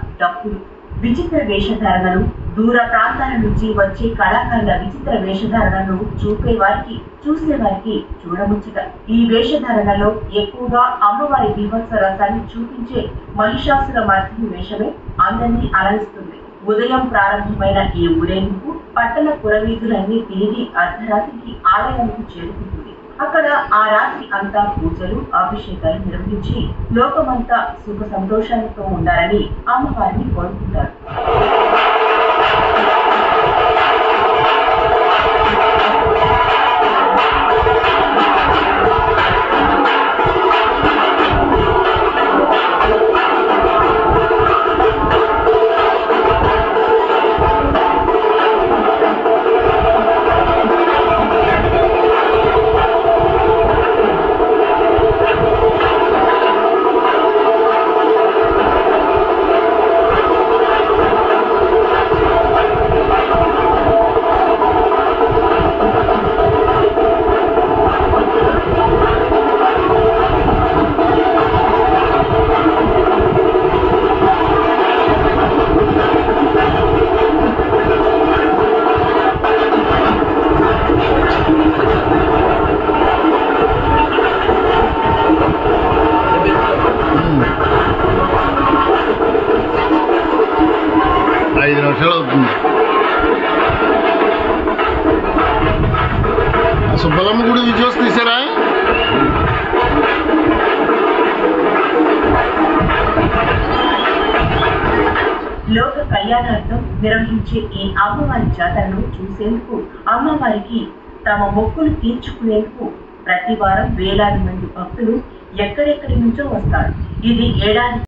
డప్పులు విచిత్ర వేషధారణలు దూర ప్రాంతాల నుంచి వచ్చే కళాకారుల విచిత్ర వేషధారణను చూపే వారికి చూసే వారికి చూడముచ్చట ఈ వేషధారణలో ఎక్కువగా అమ్మవారి బీభత్స రసాన్ని చూపించే మహిషాసుర మర్దిని వేషమే అందరినీ అలరిస్తుంది ఉదయం ప్రారంభమైన ఈ ఊరేగింపు పట్టణ పురవీధులన్నీ తిరిగి అర్ధరాత్రికి ఆలయానికి చేరుకుంటుంది అక్కడ ఆ రాత్రి అంతా పూజలు అభిషేకాలు నిర్వహించి లోకమంతా సుఖ సంతోషాలతో ఉండాలని అమ్మవారిని కోరుకుంటారు ఐదు నిమిషాలు అవుతుంది ఆ సుబ్బలమ్మ గుడి విజయోస్ తీసారా లోక కళ్యాణార్థం నిర్వహించే ఈ అమ్మవారి జాతరను చూసేందుకు అమ్మవారికి తమ మొక్కులు తీర్చుకునేందుకు ప్రతి వారం వేలాది మంది భక్తులు ఎక్కడెక్కడి నుంచో వస్తారు ఇది ఏడాది